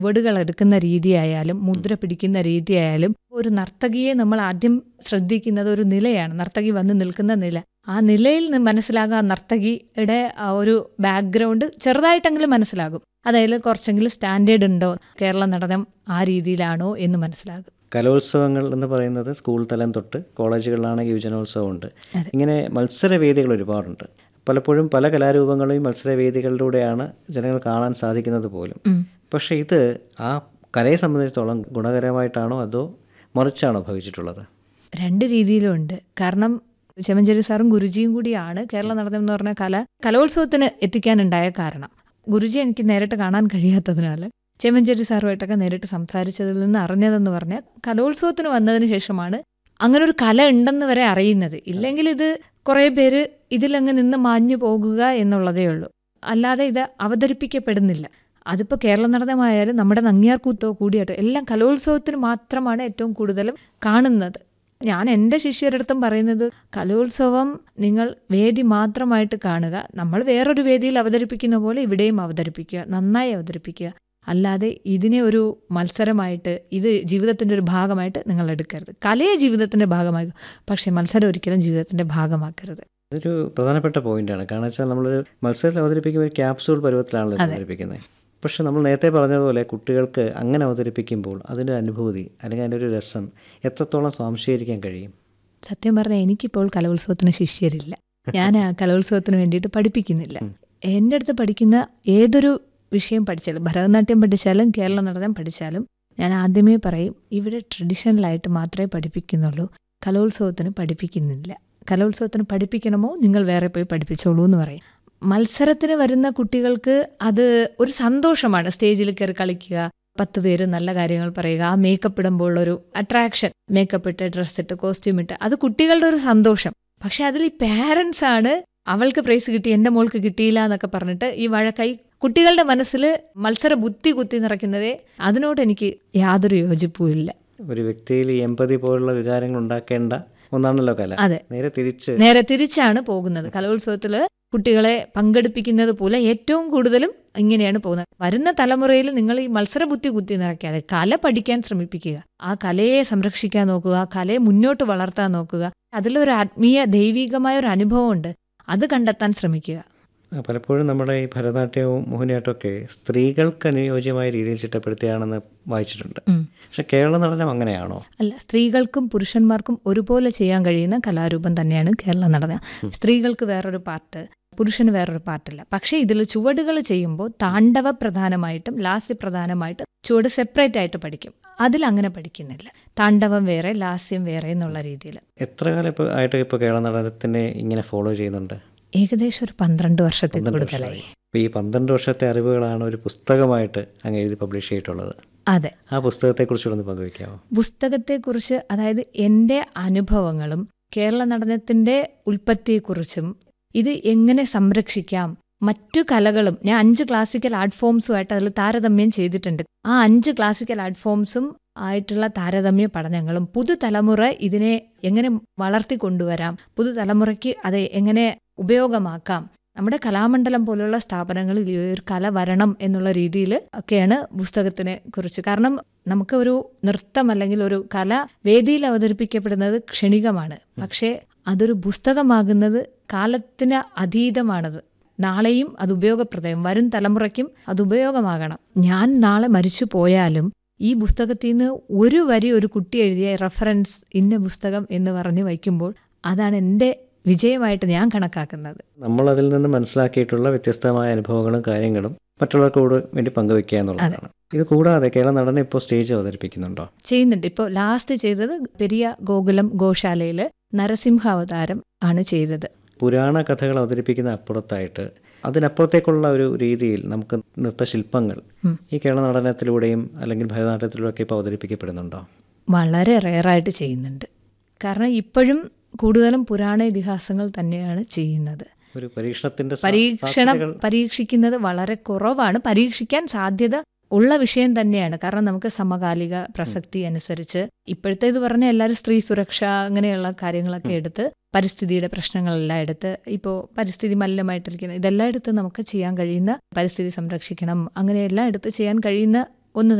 ചുവടുകൾ എടുക്കുന്ന രീതിയായാലും മുദ്ര പിടിക്കുന്ന രീതിയായാലും ഒരു നർത്തകിയെ നമ്മൾ ആദ്യം ശ്രദ്ധിക്കുന്നത് ഒരു നിലയാണ് നർത്തകി വന്ന് നിൽക്കുന്ന നില ആ നിലയിൽ നിന്ന് മനസ്സിലാകുക ആ നർത്തകിയുടെ ആ ഒരു ബാക്ക്ഗ്രൗണ്ട് ചെറുതായിട്ടെങ്കിലും മനസ്സിലാകും അതായത് കുറച്ചെങ്കിലും സ്റ്റാൻഡേർഡ് ഉണ്ടോ കേരള നടനം ആ രീതിയിലാണോ എന്ന് മനസ്സിലാകും കലോത്സവങ്ങൾ എന്ന് പറയുന്നത് സ്കൂൾ തലം തൊട്ട് കോളേജുകളിലാണെങ്കിൽ യുവജനോത്സവം ഉണ്ട് അതെ. ഇങ്ങനെ മത്സരവേദികൾ ഒരുപാടുണ്ട് പലപ്പോഴും പല കലാരൂപങ്ങളെയും മത്സരവേദികളിലൂടെയാണ് ജനങ്ങൾ കാണാൻ സാധിക്കുന്നത് പോലും ഉം. പക്ഷേ ഇത് ആ കലയെ സംബന്ധിച്ചിടത്തോളം ഗുണകരമായിട്ടാണോ അതോ മറിച്ചാണോ ഭവിച്ചിട്ടുള്ളത് രണ്ട് രീതിയിലും ഉണ്ട് കാരണം ചെമഞ്ചേരി സാറും ഗുരുജിയും കൂടിയാണ് കേരള നടനം എന്ന് പറഞ്ഞ കല കലോത്സവത്തിന് എത്തിക്കാനുണ്ടായ കാരണം ഗുരുജി എനിക്ക് നേരിട്ട് കാണാൻ കഴിയാത്തതിനാൽ ചെമഞ്ചേരി സാറുമായിട്ടൊക്കെ നേരിട്ട് സംസാരിച്ചതിൽ നിന്ന് അറിഞ്ഞതെന്ന് പറഞ്ഞാൽ കലോത്സവത്തിന് വന്നതിന് ശേഷമാണ് അങ്ങനെ ഒരു കല ഉണ്ടെന്ന് വരെ അറിയുന്നത് ഇല്ലെങ്കിൽ ഇത് കുറേ പേര് ഇതിലങ്ങ് നിന്ന് മാഞ്ഞു പോകുക എന്നുള്ളതേ ഉള്ളൂ അല്ലാതെ ഇത് അവതരിപ്പിക്കപ്പെടുന്നില്ല അതിപ്പോൾ കേരള നടനമായാലും നമ്മുടെ നങ്ങിയാർകൂത്തോ കൂടിയാട്ടോ എല്ലാം കലോത്സവത്തിന് മാത്രമാണ് ഏറ്റവും കൂടുതലും കാണുന്നത് ഞാൻ എൻ്റെ ശിഷ്യരടുത്തും പറയുന്നത് കലോത്സവം നിങ്ങൾ വേദി മാത്രമായിട്ട് കാണുക നമ്മൾ വേറൊരു വേദിയിൽ അവതരിപ്പിക്കുന്ന പോലെ ഇവിടെയും അവതരിപ്പിക്കുക നന്നായി അവതരിപ്പിക്കുക അല്ലാതെ ഇതിനെ ഒരു മത്സരമായിട്ട് ഇത് ജീവിതത്തിൻ്റെ ഒരു ഭാഗമായിട്ട് നിങ്ങൾ എടുക്കരുത് കലയെ ജീവിതത്തിൻ്റെ ഭാഗമാക്കുക പക്ഷേ മത്സരം ഒരിക്കലും ജീവിതത്തിൻ്റെ ഭാഗമാക്കരുത് ഇതൊരു പ്രധാനപ്പെട്ട പോയിന്റാണ് കാരണം വെച്ചാൽ നമ്മളൊരു മത്സരത്തിൽ അവതരിപ്പിക്കുമ്പോൾ ഒരു ക്യാപ്സൂൾ പരുവത്തിലാണല്ലോ ഇത് അവതരിപ്പിക്കുന്നത് പക്ഷെ നമ്മൾ നേരത്തെ പറഞ്ഞതുപോലെ കുട്ടികൾക്ക് അങ്ങനെ അവതരിപ്പിക്കുമ്പോൾ അതിൻ്റെ അനുഭൂതി അല്ലെങ്കിൽ അതിൻ്റെ ഒരു രസം എത്രത്തോളം സ്വാംശീകരിക്കാൻ കഴിയും സത്യം പറഞ്ഞാൽ എനിക്കിപ്പോൾ കലോത്സവത്തിന് ശിഷ്യരില്ല ഞാൻ ആ കലോത്സവത്തിന് വേണ്ടിയിട്ട് പഠിപ്പിക്കുന്നില്ല എൻ്റെ അടുത്ത് പഠിക്കുന്ന ഏതൊരു വിഷയം പഠിച്ചാലും ഭരതനാട്യം പഠിച്ചാലും കേരള നടനം പഠിച്ചാലും ഞാൻ ആദ്യമേ പറയും ഇവിടെ ട്രഡീഷണലായിട്ട് മാത്രമേ പഠിപ്പിക്കുന്നുള്ളൂ കലോത്സവത്തിന് പഠിപ്പിക്കുന്നില്ല കലോത്സവത്തിന് പഠിപ്പിക്കണമോ നിങ്ങൾ വേറെ പോയി പഠിപ്പിച്ചോളൂ എന്ന് പറയും മത്സരത്തിന് വരുന്ന കുട്ടികൾക്ക് അത് ഒരു സന്തോഷമാണ് സ്റ്റേജിൽ കയറി കളിക്കുക പത്ത് പേര് നല്ല കാര്യങ്ങൾ പറയുക ആ മേക്കപ്പ് ഇടുമ്പോൾ ഒരു അട്രാക്ഷൻ മേക്കപ്പ് ഇട്ട് ഡ്രസ്സ് ഇട്ട് കോസ്റ്റ്യൂം ഇട്ട് അത് കുട്ടികളുടെ ഒരു സന്തോഷം പക്ഷെ അതിൽ ഈ പാരൻസ് ആണ് അവൾക്ക് പ്രൈസ് കിട്ടി എൻ്റെ മോൾക്ക് കിട്ടിയില്ല എന്നൊക്കെ പറഞ്ഞിട്ട് ഈ വഴക്കായി കുട്ടികളുടെ മനസ്സിൽ മത്സര ബുദ്ധി കുത്തി നിറയ്ക്കുന്നതേ അതിനോട് എനിക്ക് യാതൊരു യോജിപ്പുമില്ല ഒരു വ്യക്തിയിൽ ഈ എമ്പതി പോലുള്ള വികാരങ്ങൾ ഉണ്ടാക്കേണ്ട ഒന്നാണല്ലോ കല അതെ നേരെ തിരിച്ച് നേരെ തിരിച്ചാണ് പോകുന്നത് കലോത്സവത്തിൽ കുട്ടികളെ പങ്കെടുപ്പിക്കുന്നത് പോലെ ഏറ്റവും കൂടുതലും ഇങ്ങനെയാണ് പോകുന്നത് വരുന്ന തലമുറയിൽ നിങ്ങൾ ഈ മത്സര ബുദ്ധി കുത്തി നിറയ്ക്കാതെ കല പഠിക്കാൻ ശ്രമിപ്പിക്കുക ആ കലയെ സംരക്ഷിക്കാൻ നോക്കുക ആ കലയെ മുന്നോട്ട് വളർത്താൻ നോക്കുക അതിലൊരു ആത്മീയ ദൈവികമായ ഒരു അനുഭവമുണ്ട് അത് കണ്ടെത്താൻ ശ്രമിക്കുക ആ, പലപ്പോഴും നമ്മുടെ ഈ ഭരതനാട്യവും മോഹിനിയാട്ടവും ഒക്കെ സ്ത്രീകൾക്ക് അനുയോജ്യമായ രീതിയിൽ ചിട്ടപ്പെടുത്തിയാണെന്ന് വായിച്ചിട്ടുണ്ട് ഉം. പക്ഷെ കേരള നടനം അങ്ങനെയാണോ അല്ല സ്ത്രീകൾക്കും പുരുഷന്മാർക്കും ഒരുപോലെ ചെയ്യാൻ കഴിയുന്ന കലാരൂപം തന്നെയാണ് കേരള നടനം സ്ത്രീകൾക്ക് വേറൊരു പാർട്ട് പുരുഷന് വേറൊരു പാർട്ടില്ല പക്ഷേ ഇതിൽ ചുവടുകൾ ചെയ്യുമ്പോൾ താണ്ഡവ പ്രധാനമായിട്ടും ലാസ്യ പ്രധാനമായിട്ടും ചുവട് സെപ്പറേറ്റ് ആയിട്ട് പഠിക്കും അതിൽ അങ്ങനെ പഠിക്കുന്നില്ല താണ്ഡവം വേറെ ലാസ്യം വേറെ എന്നുള്ള രീതിയിൽ എത്ര കാലം ഇപ്പോൾ ആയിട്ട് ഇപ്പോൾ കേരള നടനത്തിനെ ഇങ്ങനെ ഫോളോ ചെയ്യുന്നുണ്ട് ഏകദേശം ഒരു പന്ത്രണ്ട് വർഷത്തിൽ പന്ത്രണ്ട് കൂടുതലായി ഇപ്പോൾ ഈ പന്ത്രണ്ട് വർഷത്തെ അറിവുകളാണ് ഒരു പുസ്തകമായിട്ട് അങ്ങ് എഴുതി പബ്ലിഷ് ചെയ്തിട്ടുള്ളത് അതെ ആ പുസ്തകത്തെക്കുറിച്ചൊന്ന് പങ്കുവയ്ക്കാമോ പുസ്തകത്തെക്കുറിച്ച് അതായത് എൻ്റെ അനുഭവങ്ങളും കേരള നടനത്തിൻ്റെ ഉൽപ്പത്തിയെക്കുറിച്ചും ഇത് എങ്ങനെ സംരക്ഷിക്കാം മറ്റു കലകളും ഞാൻ അഞ്ച് ക്ലാസിക്കൽ ആർട്ട് ഫോംസുമായിട്ട് അതിൽ താരതമ്യം ചെയ്തിട്ടുണ്ട് ആ അഞ്ച് ക്ലാസിക്കൽ ആർട്ട് ഫോംസും ആയിട്ടുള്ള താരതമ്യ പഠനങ്ങളും പുതുതലമുറ ഇതിനെ എങ്ങനെ വളർത്തി കൊണ്ടുവരാം പുതുതലമുറയ്ക്ക് അത് എങ്ങനെ ഉപയോഗമാക്കാം നമ്മുടെ കലാമണ്ഡലം പോലുള്ള സ്ഥാപനങ്ങളിൽ ഈ ഒരു കല വരണം എന്നുള്ള രീതിയിൽ ഒക്കെയാണ് പുസ്തകത്തിനെ കുറിച്ച് കാരണം നമുക്ക് ഒരു നൃത്തം അല്ലെങ്കിൽ ഒരു കല വേദിയിൽ അവതരിപ്പിക്കപ്പെടുന്നത് ക്ഷണികമാണ് പക്ഷേ അതൊരു പുസ്തകമാകുന്നത് കാലത്തിന് അതീതമാണത് നാളെയും അത് ഉപയോഗപ്രദം വരും തലമുറയ്ക്കും അത് ഉപയോഗമാകണം ഞാൻ നാളെ മരിച്ചു പോയാലും ഈ പുസ്തകത്തിൽ നിന്ന് ഒരു വരി ഒരു കുട്ടി എഴുതിയ റെഫറൻസ് ഇന്ന പുസ്തകം എന്ന് പറഞ്ഞു വയ്ക്കുമ്പോൾ അതാണ് എൻ്റെ വിജയമായിട്ട് ഞാൻ കണക്കാക്കുന്നത് നമ്മൾ അതിൽ നിന്ന് മനസ്സിലാക്കിയിട്ടുള്ള വ്യത്യസ്തമായ അനുഭവങ്ങളും കാര്യങ്ങളും മറ്റുള്ളവർക്കോട് വേണ്ടി പങ്കുവെക്കുക എന്നുള്ളതാണ് ഇത് കൂടാതെ കേരള നടനം ഇപ്പോൾ സ്റ്റേജ് അവതരിപ്പിക്കുന്നുണ്ടോ ചെയ്യുന്നുണ്ട് ഇപ്പോൾ ലാസ്റ്റ് ചെയ്തത് പെരിയ ഗോകുലം ഗോശാലയിൽ നരസിംഹാവതാരം ആണ് ചെയ്തത് പുരാണ കഥകൾ അവതരിപ്പിക്കുന്ന അപ്പുറത്തായിട്ട് അതിനപ്പുറത്തേക്കുള്ള ഒരു രീതിയിൽ നമുക്ക് നൃത്തശില്പങ്ങൾ ഉം. ഈ കേരള നടനത്തിലൂടെയും അല്ലെങ്കിൽ ഭരതനാട്യത്തിലൂടെ ഒക്കെ ഇപ്പോൾ അവതരിപ്പിക്കപ്പെടുന്നുണ്ടോ വളരെ റെയറായിട്ട് ചെയ്യുന്നുണ്ട് കാരണം ഇപ്പോഴും കൂടുതലും പുരാണ ഇതിഹാസങ്ങൾ തന്നെയാണ് ചെയ്യുന്നത് ഒരു പരീക്ഷണത്തിന്റെ സാ- പരീക്ഷണം സാധ്യതകൾ പരീക്ഷിക്കുന്നത് വളരെ കുറവാണ് പരീക്ഷിക്കാൻ സാധ്യത ഉള്ള വിഷയം തന്നെയാണ് കാരണം നമുക്ക് സമകാലിക പ്രസക്തി അനുസരിച്ച് ഇപ്പോഴത്തേത് പറഞ്ഞ എല്ലാവരും സ്ത്രീ സുരക്ഷ അങ്ങനെയുള്ള കാര്യങ്ങളൊക്കെ എടുത്ത് പരിസ്ഥിതിയുടെ പ്രശ്നങ്ങളെല്ലാം എടുത്ത് ഇപ്പോൾ പരിസ്ഥിതി മലിനമായിട്ടിരിക്കുന്ന ഇതെല്ലാം എടുത്ത് നമുക്ക് ചെയ്യാൻ കഴിയുന്ന പരിസ്ഥിതി സംരക്ഷിക്കണം അങ്ങനെയെല്ലാം എടുത്ത് ചെയ്യാൻ കഴിയുന്ന ഒന്ന്